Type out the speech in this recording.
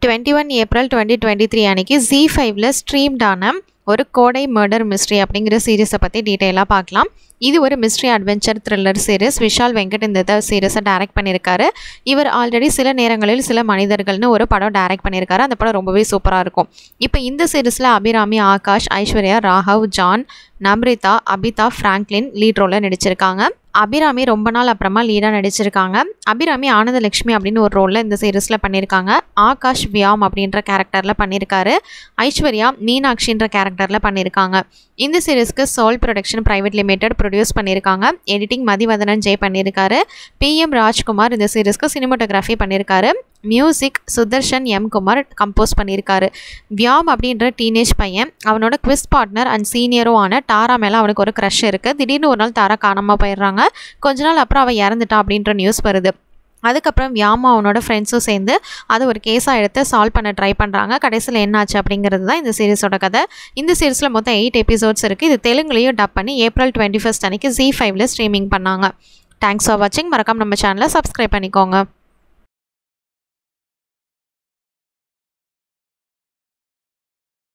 twenty one April twenty twenty three அன்னைக்கு G ஃபைவ்ல ஸ்ட்ரீம்டான ஒரு கோடை மர்டர் மிஸ்ட்ரி அப்படிங்கிற சீரிஸை பற்றி டீட்டெயிலாக பார்க்கலாம் இது ஒரு mystery adventure thriller series Vishal Venkat இந்த சீரிஸை டைரக்ட் பண்ணியிருக்காரு இவர் ஆல்ரெடி சில நேரங்களில் சில மனிதர்கள்னு ஒரு படம் டைரக்ட் பண்ணியிருக்காரு அந்த படம் ரொம்பவே சூப்பராக இருக்கும் இப்போ இந்த சீரிஸில் Abhirami Aakash Aishwarya Raghav John Namritha Abitha Franklin lead ரோலில் நடிச்சிருக்காங்க அபிராமி ரொம்ப நாள் அப்புறமா லீடாக நடிச்சிருக்காங்க அபிராமி ஆனந்தலட்சுமி அப்படின்னு ஒரு ரோலில் இந்த சீரிஸில் பண்ணியிருக்காங்க ஆகாஷ் வியாம் அப்படின்ற கேரக்டரில் பண்ணியிருக்காரு ஐஸ்வர்யா மீனாட்சின்ற கேரக்டரில் பண்ணியிருக்காங்க இந்த சீரிஸ்க்கு Soul Production Private Limited produce பண்ணியிருக்காங்க எடிட்டிங் மதிவதனன் ஜெய் பண்ணியிருக்காரு பிஎம் ராஜ்குமார் இந்த சீரிஸ்க்கு சினிமோட்டோகிராஃபி பண்ணியிருக்காரு music Sudharshan M Kumar compose பண்ணியிருக்காரு வியாம் அப்படின்ற டீனேஜ் பையன் அவனோட குவிஸ் பார்ட்னர் அண்ட் சீனியரும் ஆன டாரா மேலே அவனுக்கு ஒரு க்ரஷ் இருக்குது திடீர்னு ஒரு நாள் தாரா காணாமல் போயிடுறாங்க கொஞ்ச நாள் அப்புறம் அவள் இறந்துட்டா அப்படின்ற நியூஸ் வருது அதுக்கப்புறம் வியாமா அவனோட ஃப்ரெண்ட்ஸும் சேர்ந்து அதை ஒரு கேஸாக எடுத்து சால்வ் பண்ண ட்ரை பண்ணுறாங்க கடைசியில் என்னாச்சு அப்படிங்கிறது தான் இந்த சீரிஸோட கதை இந்த சீரிஸில் மொத்தம் எயிட் எபிசோட்ஸ் இருக்குது இது தெலுங்குலேயும் டப் பண்ணி ஏப்ரல் டுவெண்ட்டி ஃபஸ்ட் அன்னைக்கு ஜி ஃபைவ்ல ஸ்ட்ரீமிங் பண்ணாங்க தேங்க்ஸ் ஃபார் வாட்சிங் மறக்காம நம்ம சேனலை சப்ஸ்கிரைப் பண்ணிக்கோங்க